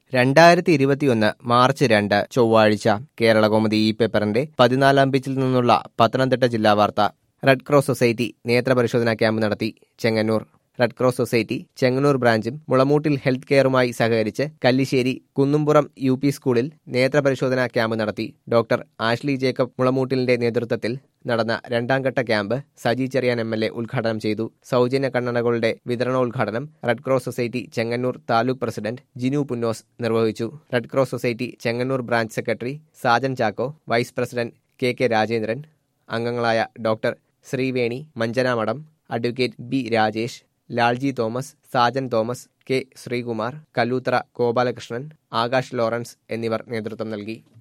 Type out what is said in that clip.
രണ്ടായിരത്തി ഇരുപത്തിയൊന്ന് മാർച്ച് രണ്ട് ചൊവ്വാഴ്ച കേരളകൗമുദി ഈ പേപ്പറിന്റെ പതിനാലാം പേജിൽ നിന്നുള്ള പത്തനംതിട്ട ജില്ലാ വാർത്ത റെഡ് ക്രോസ് സൊസൈറ്റി നേത്രപരിശോധനാ ക്യാമ്പ് നടത്തി Chengannur red cross society Chengannur ബ്രാഞ്ചും മുളമൂട്ടിൽ ഹെൽത്ത് കെയറുമായി സഹകരിച്ച് കല്ലിശ്ശേരി കുന്നുംപുറം യു പി സ്കൂളിൽ നേത്രപരിശോധനാ ക്യാമ്പ് നടത്തി ഡോക്ടർ ആഷ്ലി ജേക്കബ് മുളമൂട്ടിലിന്റെ നേതൃത്വത്തിൽ നടന്ന രണ്ടാം ഘട്ട camp Saji Cherian M L A ഉദ്ഘാടനം ചെയ്തു സൗജന്യ കണ്ണടകളുടെ വിതരണോദ്ഘാടനം red cross society Chengannur taluk president Jinu Punnoose നിർവഹിച്ചു red cross society Chengannur branch secretary Sajan Chacko vice president K K Rajendran അംഗങ്ങളായ doctor Sreeveni Manchanamadam advocate B Rajesh Lalji Thomas Sajan Thomas K Sreekumar Kalloothra Gopalakrishnan Akash Lawrence എന്നിവർ നേതൃത്വം നൽകി